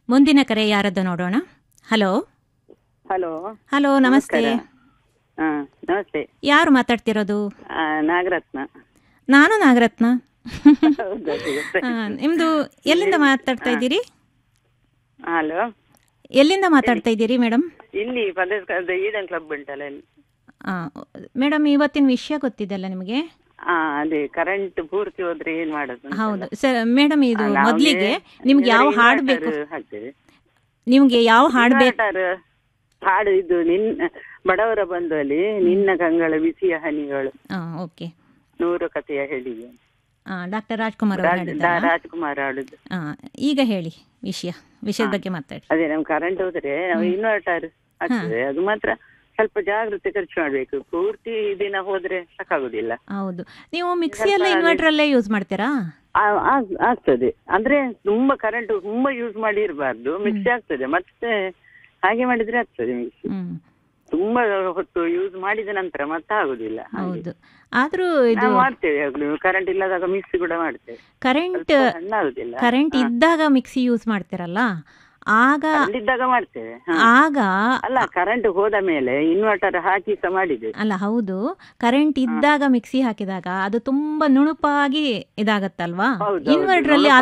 ಮುಂದಿನ ಕರೆ ಯಾರದ್ದು ನೋಡೋಣ ಹಲೋ ಹಲೋ ಹಲೋ ನಮಸ್ತೆ ಹಾ ನಮಸ್ತೆ ಯಾರು ಮಾತಾಡ್ತಿರೋದು ಆ, ನಾಗರತ್ನ ನಾನು ನಾಗರತ್ನ ಹೌದು, ಗೊತ್ತಾಯ್ತು. ಆ, ನಿಮ್ದು ಎಲ್ಲಿಂದ ಮಾತಾಡ್ತಾ ಇದ್ದೀರಿ ಹಲೋ ಎಲ್ಲಿಂದ ಮಾತಾಡ್ತಾ ಇದ್ದೀರಿ ಮೇಡಮ್ ಇಲ್ಲಿ ಪದೇಶ ಈಡನ್ ಕ್ಲಬ್ ಉಂಟಲ್ಲ ಇಲ್ಲಿ ಮೇಡಮ್ ಇವತ್ತಿನ ವಿಷಯ ಗೊತ್ತಿದೆಲ್ಲ ನಿಮಗೆ ಹಾ ಅದೇ ಕರೆಂಟ್ ಪೂರ್ತಿ ಹೋದ್ರೆ ಏನ್ ಮಾಡೋದು ಅಂತ ಹೌದು ಅಲ್ಲ? ಸರ್ ಮೇಡಮ್ ಇದು ಆ, ನಾವ್ಗೆ ಮೊದಲಿಗೆ ನಿಮ್ಗೆ ಯಾವ inverter ಹಾಡು ಬೇಕು ಹಾಕ್ತೇವೆ ನಿಮ್ಗೆ ಯಾವ ಹಾಡು ಬೇಕು Inverter ಹಾಡು ಇದು ನಿನ್ನ ಬಡವರ ಬಂಧುವಲ್ಲಿ ನಿನ್ನ ಕಂಗಳ ಬಿಸಿಯ ಹನಿಗಳು ಓಕೆ ನೂರು ಕಥೆಯ ಹೇಳಿಗೆ ಡಾಕ್ಟರ್ ರಾಜ್ಕುಮಾರ್ ಅವರು ರಾಜ್- ಹೇಳಿದ್ದಲ್ಲ? ರಾಜ್ಕುಮಾರ್ ಆಡುದು ಆ, ಈಗ ಹೇಳಿ ವಿಷಯ ವಿಷಯದ ಬಗ್ಗೆ ಮಾತಾಡಿ ಅದೇ ನಮ್ ಕರೆಂಟ್ ಹೋದ್ರೆ ನಾವು ಇನ್ವರ್ಟರ್ ಆಗ್ತದೆ ಅದು ಮಾತ್ರ ಸ್ವಲ್ಪ ಜಾಗ್ರತೆ ಖರ್ಚು ಮಾಡ್ಬೇಕು ಪೂರ್ತಿ ದಿನ ಹೋದ್ರೆ ಸಾಕಾಗುದಿಲ್ಲ ಹೌದು ನೀವು ಮಿಕ್ಸಿಯಲ್ಲ ಇನ್ವರ್ಟರ್ ಅಲ್ಲೇ ಯೂಸ್ ಮಾಡ್ತೀರಾ ಆ- ಆಗ್- ಆಗ್ತದೆ ಅಂದ್ರೆ ತುಂಬಾ ಕರೆಂಟ್ ತುಂಬಾ ಯೂಸ್ ಮಾಡಿ ಇರಬಾರ್ದು ಮಿಕ್ಸಿ ಆಗ್ತದೆ ಮತ್ತೆ ಹಾಗೆ ಮಾಡಿದ್ರೆ ಆಗ್ತದೆ ಮಿಕ್ಸಿ ಹ್ಮ್ ತುಂಬಾ ಹೊತ್ತು ಯೂಸ್ ಮಾಡಿದ ನಂತರ ಮತ್ತೆ ಆಗುದಿಲ್ಲ ಹಾಗೆ. ಹೌದು ಆದ್ರೂ ಇದು ನಾವು ಮಾಡ್ತೇವೆ ಕರೆಂಟ್ ಇಲ್ಲದಾಗ ಮಿಕ್ಸಿ ಕೂಡ ಮಾಡ್ತೇವೆ ಕರೆಂಟ್ ಸ್ವಲ್ಪ ಸಣ್ಣ ಆಗುದಿಲ್ಲ ಕರೆಂಟ್ ಇದ್ದಾಗ ಮಿಕ್ಸಿ ಯೂಸ್ ಮಾಡ್ತೀರಲ್ಲ ಆಗ ಕರೆಂಟ್ ಇದ್ದಾಗ ಮಾಡ್ತೇವೆ ಹ. ಆಗ ಅಲ್ಲ ಕರೆಂಟ್ ಹೋದ ಮೇಲೆ ಇನ್ವರ್ಟರ್ ಹಾಕಿ ಸಹ ಮಾಡಿದೆ ಅಲ್ಲ ಹೌದು ಕರೆಂಟ್ ಇದ್ದಾಗ ಮಿಕ್ಸಿ ಹಾಕಿದಾಗ ಅದು ತುಂಬಾ ನುಣುಪಾಗಿ ಇದಾಗತ್ತಲ್ವಾ ಹೌದು, ಹೌದು. ಇನ್ವರ್ಟರ್ ಅಲ್ಲಿ ಆ